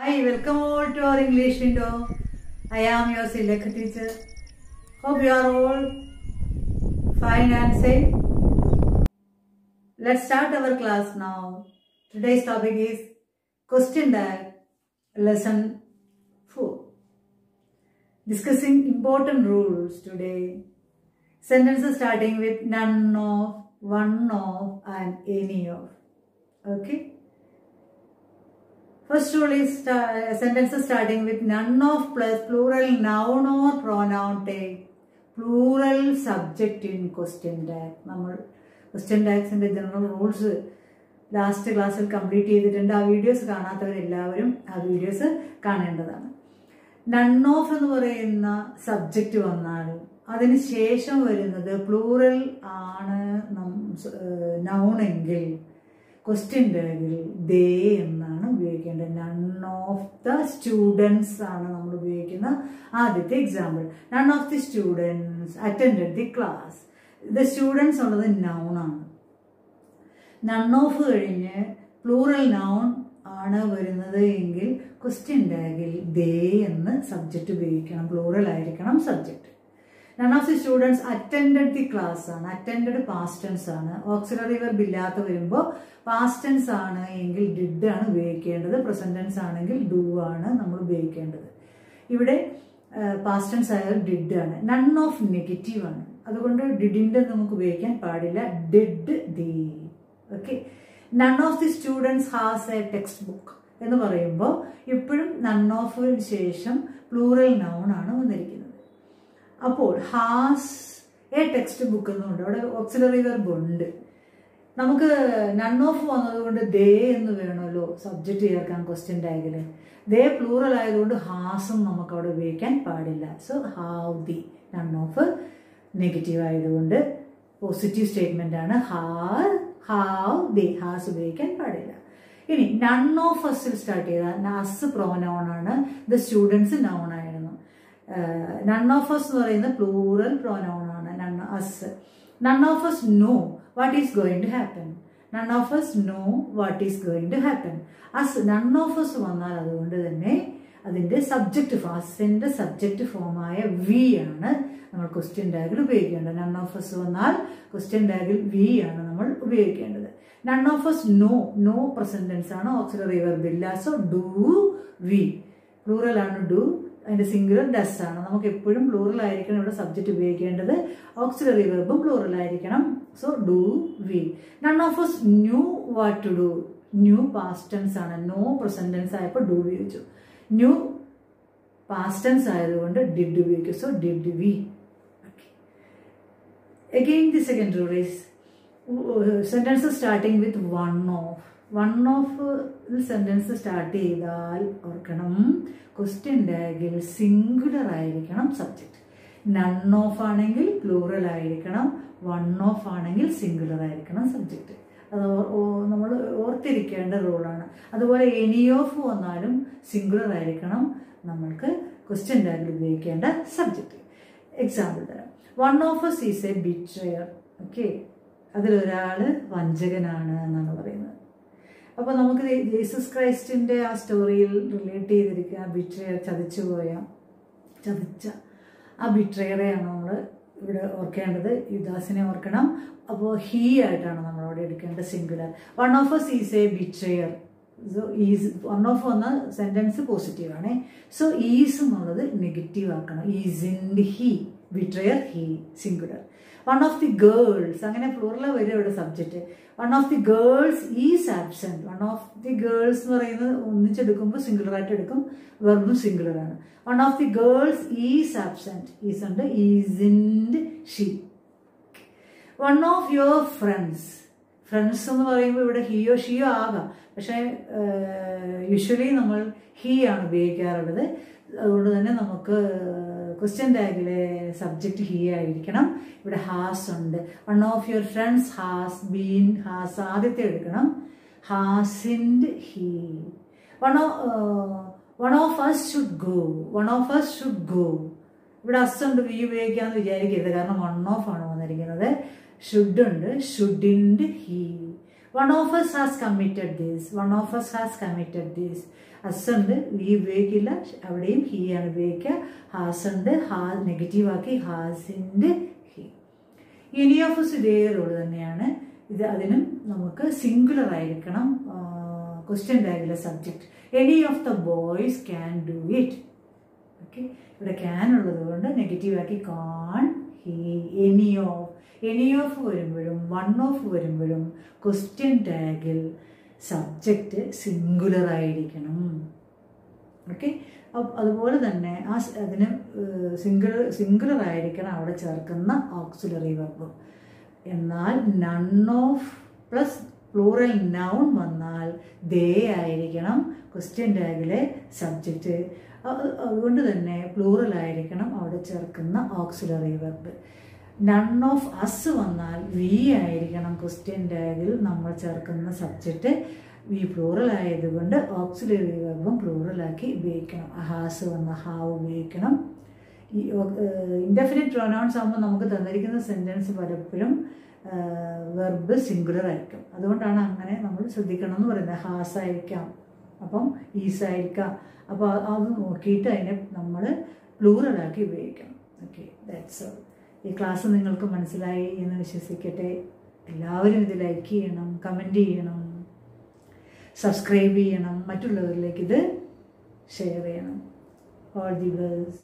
Hi, welcome all to our English window. I am your Silekha teacher. Hope you are all fine and safe. Let's start our class now. Today's topic is question tag lesson 4. Discussing important rules today. Sentences starting with none of, one of, and any of. Okay. First rule is sta- sentences starting with none of plus plural noun or pronoun take plural subject in question tag. നമ്മൾ question ടാക്സിൻ്റെ general rules last ക്ലാസ്സിൽ complete ചെയ്തിട്ടുണ്ട് ആ videos കാണാത്തവരെല്ലാവരും ആ videos കാണേണ്ടതാണ് none of എന്ന് പറയുന്ന subject വന്നാലും അതിന് ശേഷം വരുന്നത് പ്ലൂറൽ ആണ് നൗണെങ്കിൽ ക്വസ്റ്റ്യൻ ടാഗിൽ ദേ എന്നാണ് ഉപയോഗിക്കേണ്ടത് നൺ ഓഫ് ദ സ്റ്റുഡൻസ് ആണ് നമ്മൾ ഉപയോഗിക്കുന്ന ആദ്യത്തെ example none of the students attend the class the students ഉള്ളത് നൗൺ ആണ് നൺ ഓഫ് കഴിഞ്ഞ് പ്ലൂറൽ നൗൺ ആണ് വരുന്നത് എങ്കിൽ ക്വസ്റ്റ്യൻ ടാഗിൽ ദേ എന്ന് സബ്ജക്റ്റ് ഉപയോഗിക്കണം പ്ലൂറൽ ആയിരിക്കണം subject none of the students attended the class ആണ് അറ്റൻഡഡ് പാസ്റ്റൻസ് ആണ് ഓക്സിലറി വെർബ് ഇല്ലാത്ത വരുമ്പോൾ പാസ്റ്റൻസ് ആണ് എങ്കിൽ ഡിഡ് ആണ് ഉപയോഗിക്കേണ്ടത് പ്രസന്റൻസ് ആണെങ്കിൽ ഡു ആണ് നമ്മൾ ഉപയോഗിക്കേണ്ടത് ഇവിടെ പാസ്റ്റൻസ് ആയാൽ ഡിഡ് ആണ് നൺ ഓഫ് നെഗറ്റീവ് ആണ് അതുകൊണ്ട് ഡിഡിൻ്റെ നമുക്ക് ഉപയോഗിക്കാൻ പാടില്ല did the okay none of the students has a text book എന്ന് പറയുമ്പോൾ ഇപ്പോഴും നൺ ഓഫിന് ശേഷം പ്ലൂറൽ നൗൺ ആണ് വന്നിരിക്കുന്നത് അപ്പോൾ ഹാസ് എ ടെക്സ്റ്റ് ബുക്ക് എന്നുണ്ട് അവിടെ ഓക്സിലറി വെർബ് ഉണ്ട് നമുക്ക് നൺ ഓഫ് വന്നതുകൊണ്ട് ദേ എന്ന് വേണമല്ലോ സബ്ജക്റ്റ് ചേർക്കാൻ ക്വസ്റ്റ്യൻ ടാഗിൽ ദേ പ്ലൂറൽ ആയതുകൊണ്ട് ഹാസും നമുക്ക് അവിടെ ഉപയോഗിക്കാൻ പാടില്ല so have the none of negative ആയതുകൊണ്ട് പോസിറ്റീവ് സ്റ്റേറ്റ്മെന്റ് ആണ് ഹാവ് ഹാവ് ദി ഹാസ് ഉപയോഗിക്കാൻ പാടില്ല ഇനി നൺ ഓഫ് അസിൽ സ്റ്റാർട്ട് ചെയ്ത അസ് പ്രോനൗൺ ആണ് ദ സ്റ്റുഡൻസ് നൗൺ ആയിരുന്നു നൺ ഓഫ് അസ് എന്ന് പറയുന്നത് പ്ലൂറൽ പ്രോനൗൺ ആണ് none us none of us know what is going to happen none of us know what is going to happen us none of us വന്നാൽ അതുകൊണ്ട് തന്നെ അതിൻ്റെ subject ഫാസ്റ്റിൻ്റെ subject ഫോമായ we ആണ് നമ്മൾ ക്വസ്റ്റ്യൻ ടാഗിൽ ഉപയോഗിക്കേണ്ടത് നൺ ഓഫ് അസ് വന്നാൽ ക്വസ്റ്റ്യൻ ടാഗിൽ വി ആണ് നമ്മൾ ഉപയോഗിക്കേണ്ടത് none of us no no present tense ആണ് ഓക്സിലറി വെർബ് ഇല്ല സോ ഡു വി പ്ലൂറൽ ആണ് ഡു അതിന്റെ സിംഗുലർ ഡസ് ആണ് നമുക്ക് എപ്പോഴും പ്ലൂറൽ ആയിരിക്കണം ഇവിടെ സബ്ജക്റ്റ് ഉപയോഗിക്കേണ്ടത് ഓക്സിലറി വെർബും പ്ലൂറൽ ആയിരിക്കണം so do we none of us knew what to do knew past tense ആണ് നോ പ്രസൻറ്റൻസ് ആയപ്പോൾ ഡു ഉപയോഗിച്ചു ന്യൂ പാസ്റ്റൻസ് ആയതുകൊണ്ട് ഡിഡ് ഉപയോഗിക്കും so did we again the second rule is sentence starting with one of one of sentence start ചെയ്താൽ ഓർക്കണം question ടാഗിൽ singular ആയിരിക്കണം subject none of ആണെങ്കിൽ പ്ലൂറൽ ആയിരിക്കണം വൺ ഓഫ് ആണെങ്കിൽ സിംഗുലർ ആയിരിക്കണം സബ്ജക്റ്റ് അത് നമ്മൾ ഓർത്തിരിക്കേണ്ട റൂളാണ് അതുപോലെ എനി ഓഫ് വന്നാലും സിംഗുലർ ആയിരിക്കണം നമ്മൾക്ക് ക്വസ്റ്റ്യൻ ടാഗിൽ ഉപയോഗിക്കേണ്ട സബ്ജക്റ്റ് എക്സാമ്പിൾ തരാം one of us is a betrayer okay അതിലൊരാൾ വഞ്ചകനാണ് എന്നാണ് പറയുന്നത് അപ്പോൾ നമുക്ക് ജീസസ് ക്രൈസ്റ്റിൻ്റെ ആ സ്റ്റോറിയിൽ റിലേറ്റ് ചെയ്തിരിക്കുക ബിട്രയർ ചതിച്ചു പോയ ചതിച്ച ആ ബിട്രയറെയാണ് നമ്മൾ ഇവിടെ ഓർക്കേണ്ടത് യുദാസിനെ ഓർക്കണം അപ്പോൾ ഹീ ആയിട്ടാണ് നമ്മളവിടെ എടുക്കേണ്ടത് singular one of us is a betrayer so is one of വന്ന സെൻറ്റൻസ് പോസിറ്റീവ് ആണ് സോ ഈസ് എന്നുള്ളത് നെഗറ്റീവ് ആക്കണം isn't he betrayer he singular one of the girls അങ്ങനെ പ്ലൂറൽ വരും ഇവിടെ subject one of the girls is absent one of the girls എന്ന് പറയുന്നത് ഒന്നിച്ചെടുക്കുമ്പോൾ സിംഗുലർ ആയിട്ട് എടുക്കും വെർബും സിംഗുലർ ആണ് one of the girls is absent is ഉണ്ട് isn't she one of your friends friends എന്ന് പറയുമ്പോൾ ഇവിടെ ഹിയോ ഷിയോ ആകാം പക്ഷേ യൂഷ്വലി നമ്മൾ ഹീ ആണ് ഉപയോഗിക്കാറുള്ളത് അതുകൊണ്ട് തന്നെ നമുക്ക് ക്വസ്റ്റ്യൻ ടാഗിലെ സബ്ജക്റ്റ് ഹീ ആയിരിക്കണം ഇവിടെ ഹാസ് ഉണ്ട് one of your friends has been has ആദ്യത്തെ എടുക്കണം hasn't he one of one of us should go one of us should go ഇവിടെ അസ് ഉണ്ട് വി ഉപയോഗിക്കാമെന്ന് വിചാരിക്കരുത് കാരണം വൺ ഓഫ് ആണ് വന്നിരിക്കുന്നത് ഷുഡ് ഉണ്ട് shouldn't he one of us has committed these one of us has committed these അസുണ്ട് we ഉപയോഗിക്കില്ല അവിടെയും ഹി ആണ് ഉപയോഗിക്കുക ഹാസുണ്ട് ഹാ നെഗറ്റീവ് ആക്കി ഹാസിൻ്റെ ഹി എനി ഓഫ് എസ് ഇതേ റോൾ തന്നെയാണ് ഇത് അതിനും നമുക്ക് സിംഗുലർ ആയിരിക്കണം ക്വസ്റ്റ്യൻ ടാഗിലെ subject any of the boys can do it okay ഇവിടെ ക്യാൻ ഉള്ളത് കൊണ്ട് നെഗറ്റീവ് ആക്കി can't he any of any of വരുമ്പോഴും വൺ ഓഫ് വരുമ്പോഴും ക്വസ്റ്റ്യൻ ടാഗിൽ സബ്ജക്റ്റ് സിംഗുലർ ആയിരിക്കണം ഓക്കെ അതുപോലെ തന്നെ ആ സ് അതിന് സിംഗുലർ സിംഗുലർ ആയിരിക്കണം അവിടെ ചേർക്കുന്ന ഓക്സിലറി വെർബ് എന്നാൽ none of plus plural noun വന്നാൽ ദേ ആയിരിക്കണം ക്വസ്റ്റ്യൻ ടാഗിലെ സബ്ജക്റ്റ് അതുകൊണ്ട് തന്നെ പ്ലൂറൽ ആയിരിക്കണം അവിടെ ചേർക്കുന്ന auxiliary verb none of us വന്നാൽ വി ആയിരിക്കണം ക്വസ്റ്റ്യൻ ടാഗിൽ നമ്മൾ ചേർക്കുന്ന സബ്ജക്റ്റ് വി പ്ലൂറൽ ആയതുകൊണ്ട് ഓക്സിലറി വെർബും പ്ലൂറലാക്കി ഉപയോഗിക്കണം ഹാസ് വന്ന ഹാവ് ഉപയോഗിക്കണം ഈ ഇൻഡെഫിനിറ്റ് പ്രൊനൗൺസ് ആകുമ്പോൾ നമുക്ക് തന്നിരിക്കുന്ന സെൻറ്റൻസ് പലപ്പോഴും വെർബ് സിംഗുലർ ആയിരിക്കും അതുകൊണ്ടാണ് അങ്ങനെ നമ്മൾ ശ്രദ്ധിക്കണം എന്ന് പറയുന്നത് ഹാസ് ആയിരിക്കാം അപ്പം ഈസ് ആയിരിക്കാം അപ്പോൾ അത് നോക്കിയിട്ട് അതിനെ നമ്മൾ പ്ലൂറലാക്കി ഉപയോഗിക്കണം ഓക്കെ ദാറ്റ്സ് ഓൾ ഈ ക്ലാസ് നിങ്ങൾക്ക് മനസ്സിലായി എന്ന് വിശ്വസിക്കട്ടെ എല്ലാവരും ഇത് ലൈക്ക് ചെയ്യണം കമൻറ്റ് ചെയ്യണം സബ്സ്ക്രൈബ് ചെയ്യണം മറ്റുള്ളവരിലേക്ക് ഇത് ഷെയർ ചെയ്യണം ഓൾ ദി ബെസ്റ്റ്